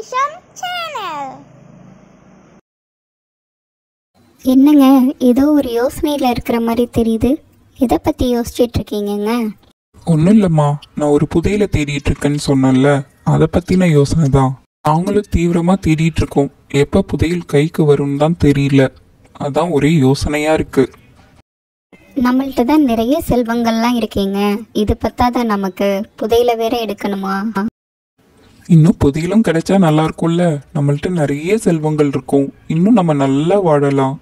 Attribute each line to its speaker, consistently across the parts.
Speaker 1: பொக்கிஷம் சேனல்
Speaker 2: என்னங்க ஏதோ ஒரு யோசனையில் இருக்கிற மாதிரி தெரியுது எதை பற்றி யோசிச்சுட்டு இருக்கீங்கங்க
Speaker 3: ஒன்றும் இல்லைம்மா நான் ஒரு புதையலை தேடிட்டு இருக்கேன்னு சொன்னேன்ல அதை பற்றின யோசனை தான் நாங்களும் தீவிரமாக தேடிட்டு இருக்கோம் எப்போ புதையல் கைக்கு வரும்னு தான் தெரியல அதான் ஒரே யோசனையாக இருக்கு
Speaker 2: நம்மள்ட்ட தான் நிறைய செல்வங்கள்லாம் இருக்கீங்க இது பத்தாத நமக்கு புதையில வேற எடுக்கணுமா
Speaker 3: இன்னும் புதையலும் கிடைச்சா நல்லா இருக்கும்ல நம்மள்ட்ட நிறைய செல்வங்கள் இருக்கும் இன்னும் நம்ம நல்லா வாழலாம்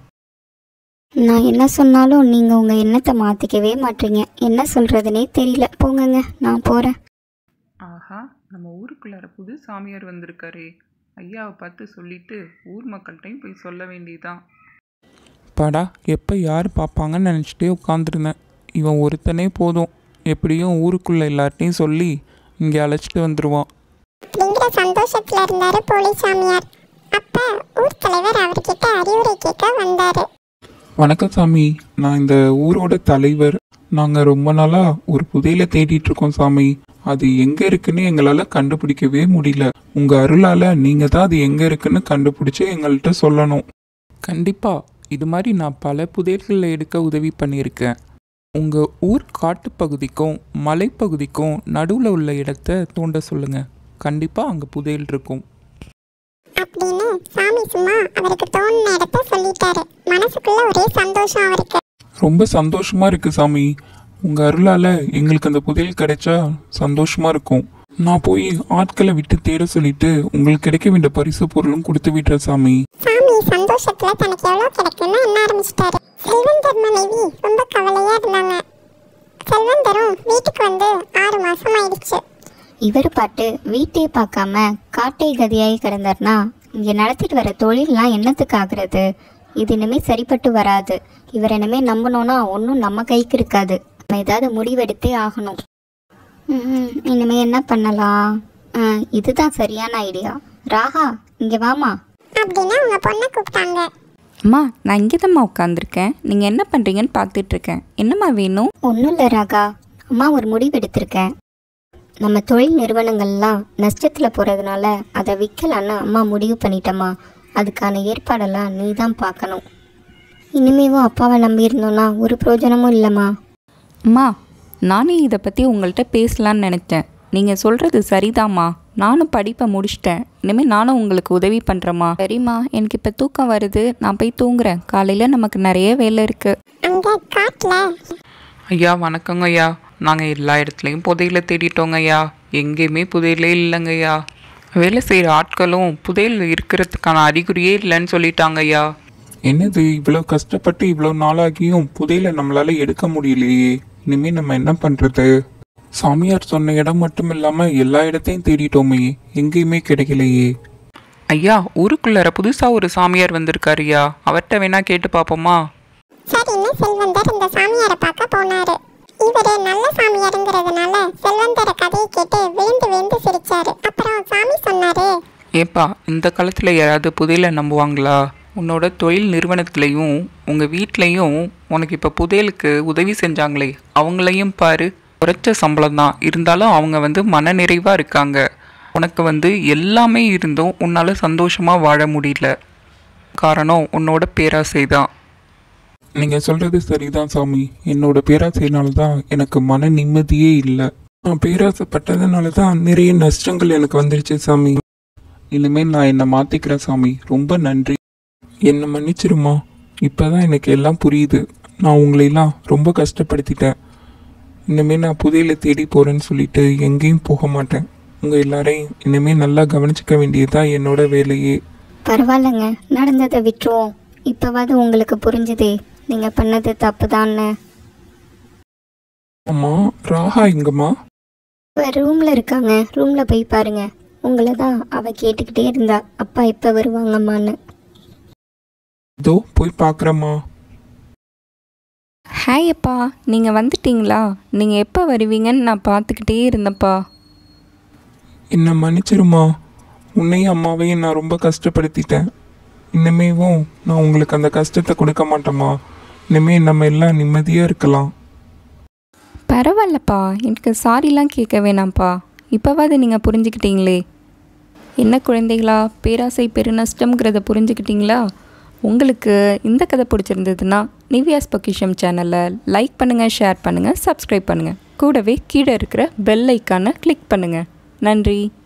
Speaker 2: நான் என்ன சொன்னாலும் நீங்கள் உங்கள் எண்ணத்தை மாற்றிக்கவே மாட்டீங்க என்ன சொல்கிறதுனே தெரியல போங்கங்க நான் போகிறேன்
Speaker 4: ஆஹா நம்ம ஊருக்குள்ளார புது சாமியார் வந்திருக்காரே ஐயாவை பார்த்து சொல்லிட்டு ஊர் மக்கள்கிட்டையும் போய் சொல்ல வேண்டியதுதான்
Speaker 3: பாடா எப்போ யார் பார்ப்பாங்கன்னு நினச்சிட்டே உட்காந்துருந்தேன் இவன் ஒருத்தனே போதும் எப்படியும் ஊருக்குள்ள எல்லார்ட்டையும் சொல்லி இங்கே அழைச்சிட்டு வந்துடுவான்
Speaker 1: அப்படிங்கிற சந்தோஷத்துல இருந்தாரு போலீஸ் சாமியார் அப்ப ஊர் தலைவர் அவர்கிட்ட அறிவுரை கேட்க வந்தாரு
Speaker 3: வணக்கம் சாமி நான் இந்த ஊரோட தலைவர் நாங்கள் ரொம்ப நாளாக ஒரு புதையலை தேடிட்டு இருக்கோம் சாமி அது எங்கே இருக்குன்னு எங்களால் கண்டுபிடிக்கவே முடியல உங்கள் அருளால் நீங்கள் தான் அது எங்கே இருக்குன்னு கண்டுபிடிச்சி எங்கள்கிட்ட சொல்லணும் கண்டிப்பாக இது மாதிரி நான் பல புதையல்களை எடுக்க உதவி பண்ணியிருக்கேன் உங்கள் ஊர் காட்டுப்பகுதிக்கும் மலைப்பகுதிக்கும் நடுவில் உள்ள இடத்த தோண்ட சொல்லுங்கள் கண்டிப்பாக அங்கே புதையல் இருக்கும்
Speaker 1: அப்படின்னு சாமி சும்மா அவருக்கு தோணுன இடத்த சொல்லிட்டாரு மனசுக்குள்ள ஒரே சந்தோஷம் அவருக்கு
Speaker 3: ரொம்ப சந்தோஷமா இருக்கு சாமி உங்க அருளால எங்களுக்கு அந்த புதையல் கிடைச்சா சந்தோஷமா இருக்கும் நான் போய் ஆட்களை விட்டு தேட சொல்லிட்டு உங்களுக்கு கிடைக்க வேண்டிய பரிசு பொருளும் கொடுத்து விடுறேன் சாமி
Speaker 1: சாமி சந்தோஷத்துல தனக்கு எவ்வளவு கிடைக்குன்னு எண்ண ஆரம்பிச்சிட்டாரு செல்வந்தர் மனைவி ரொம்ப கவலையா இருந்தாங்க செல்வந்தரும் வீட்டுக்கு வந்து ஆறு மாசம் ஆயிடுச்சு
Speaker 2: இவர் பாட்டு வீட்டையே பார்க்காம காட்டை கதியாகி கிடந்தார்னா இங்கே நடத்திட்டு வர தொழிலெலாம் என்னத்துக்கு ஆகுறது இது இனிமேல் சரிப்பட்டு வராது இவர் இனிமேல் நம்பணும்னா ஒன்றும் நம்ம கைக்கு இருக்காது நம்ம ஏதாவது முடிவெடுத்தே ஆகணும் ம், இனிமே என்ன பண்ணலாம் ஆ, இதுதான் சரியான ஐடியா ராகா இங்கே வாமா
Speaker 1: அப்படின்னு அவங்க பொண்ணை கூப்பிட்டாங்க
Speaker 5: அம்மா நான் இங்கே தான்மா உட்காந்துருக்கேன் நீங்கள் என்ன பண்ணுறீங்கன்னு பார்த்துட்ருக்கேன் என்னம்மா வேணும்
Speaker 2: ஒன்றும் இல்லை ராகா அம்மா ஒரு முடிவு எடுத்திருக்கேன் நம்ம தொழில் நிறுவனங்கள்லாம் நஷ்டத்தில் போகிறதுனால அதை விற்கலான்னு அம்மா முடிவு பண்ணிட்டம்மா அதுக்கான ஏற்பாடெல்லாம் நீ தான் பார்க்கணும் இனிமேவும் அப்பாவை நம்பியிருந்தோன்னா ஒரு பிரயோஜனமும் இல்லைம்மா
Speaker 5: அம்மா நானே இதை பற்றி உங்கள்கிட்ட பேசலான்னு நினச்சேன் நீங்கள் சொல்கிறது சரிதாம்மா நானும் படிப்பை முடிச்சிட்டேன் இனிமேல் நானும் உங்களுக்கு உதவி பண்ணுறேம்மா சரிம்மா எனக்கு இப்போ தூக்கம் வருது நான் போய் தூங்குறேன் காலையில் நமக்கு நிறைய வேலை இருக்குது
Speaker 1: அங்க காட்டுல
Speaker 4: ஐயா வணக்கங்க ஐயா நாங்கள் எல்லா இடத்துலையும் புதையலை தேடிட்டோங்க ஐயா எங்கேயுமே புதையலே இல்லைங்க ஐயா வேலை செய்கிற ஆட்களும் புதையல் இருக்கிறதுக்கான அறிகுறியே இல்லைன்னு சொல்லிட்டாங்க ஐயா
Speaker 3: என்னது இவ்வளோ கஷ்டப்பட்டு இவ்வளோ நாளாகியும் புதையலை நம்மளால எடுக்க முடியலையே இனிமே நம்ம என்ன பண்றது சாமியார் சொன்ன இடம் மட்டும் இல்லாம எல்லா இடத்தையும் தேடிட்டோமே எங்கேயுமே கிடைக்கலையே
Speaker 4: ஐயா ஊருக்குள்ளார புதுசாக ஒரு சாமியார் வந்திருக்காரு ஐயா அவர்கிட்ட வேணா கேட்டு பார்ப்போமா
Speaker 1: சரின்னு செல்வந்தர் இந்த சாமியாரை பார்க்க போனாரு இவரு நல்ல சாமியாருங்கிறதுனால செல்வந்தர கதையை கேட்டு விழுந்து விழுந்து சிரிச்சாரு அப்புறம் சாமி சொன்னாரு
Speaker 4: ஏப்பா இந்த காலத்தில் யாராவது புதையலை நம்புவாங்களா உன்னோட தொழில் நிறுவனத்துலேயும் உங்கள் வீட்லேயும் உனக்கு இப்போ புதையலுக்கு உதவி செஞ்சாங்களே அவங்களையும் பாரு குறைச்ச சம்பளம் தான் இருந்தாலும் அவங்க வந்து மனநிறைவாக இருக்காங்க உனக்கு வந்து எல்லாமே இருந்தும் உன்னால் சந்தோஷமாக வாழ முடியல காரணம் உன்னோட பேராசை தான்
Speaker 3: நீங்க சொல்றது சரிதான் சாமி என்னோட பேராசையினால தான் எனக்கு மன நிம்மதியே இல்லை நான் பேராசைப்பட்டதுனால தான் நிறைய நஷ்டங்கள் எனக்கு வந்துருச்சு சாமி இனிமேல் நான் என்னை மாத்திக்கிறேன் சாமி ரொம்ப நன்றி என்னை மன்னிச்சிருமா இப்பதான் எனக்கு எல்லாம் புரியுது நான் உங்களையெல்லாம் ரொம்ப கஷ்டப்படுத்திட்டேன் இனிமேல் நான் புதையில தேடி போறேன்னு சொல்லிட்டு எங்கேயும் போக மாட்டேன் உங்க எல்லாரையும் இனிமேல் நல்லா கவனிச்சுக்க வேண்டியதுதான் என்னோட வேலையே
Speaker 2: பரவாயில்லைங்க நடந்ததை விட்டுருவோம் இப்போவாது உங்களுக்கு புரிஞ்சுதே நீங்கள் பண்ணது தப்பு தான்னு
Speaker 3: அம்மா ராகா எங்கம்மா
Speaker 2: இப்போ ரூமில் இருக்காங்க ரூமில் போய் பாருங்க உங்களை தான் அவள் கேட்டுக்கிட்டே இருந்தா அப்பா எப்போ வருவாங்கம்மான்னு
Speaker 3: இதோ போய் பார்க்குறேம்மா
Speaker 5: ஹாய் அப்பா நீங்கள் வந்துட்டீங்களா நீங்கள் எப்போ வருவீங்கன்னு நான் பார்த்துக்கிட்டே இருந்தேன்ப்பா
Speaker 3: என்னை மன்னிச்சிருமா உன்னையும் அம்மாவையும் நான் ரொம்ப கஷ்டப்படுத்திட்டேன் இனிமேவும் நான் உங்களுக்கு அந்த கஷ்டத்தை கொடுக்க மாட்டேம்மா இனிமே நம்ம எல்லாம் நிம்மதியாக இருக்கலாம்
Speaker 5: பரவாயில்லப்பா எனக்கு சாரிலாம் கேட்க வேணாம்ப்பா இப்போவாது நீங்கள் புரிஞ்சுக்கிட்டீங்களே என்ன குழந்தைகளா பேராசை பெருநஷ்டம்ங்கிறத புரிஞ்சுக்கிட்டீங்களா உங்களுக்கு இந்த கதை பிடிச்சிருந்ததுன்னா நிவியாஸ் பொக்கிஷம் சேனலை லைக் பண்ணுங்கள் ஷேர் பண்ணுங்கள் சப்ஸ்கிரைப் பண்ணுங்கள் கூடவே கீழே இருக்கிற பெல் ஐக்கானை கிளிக் பண்ணுங்கள் நன்றி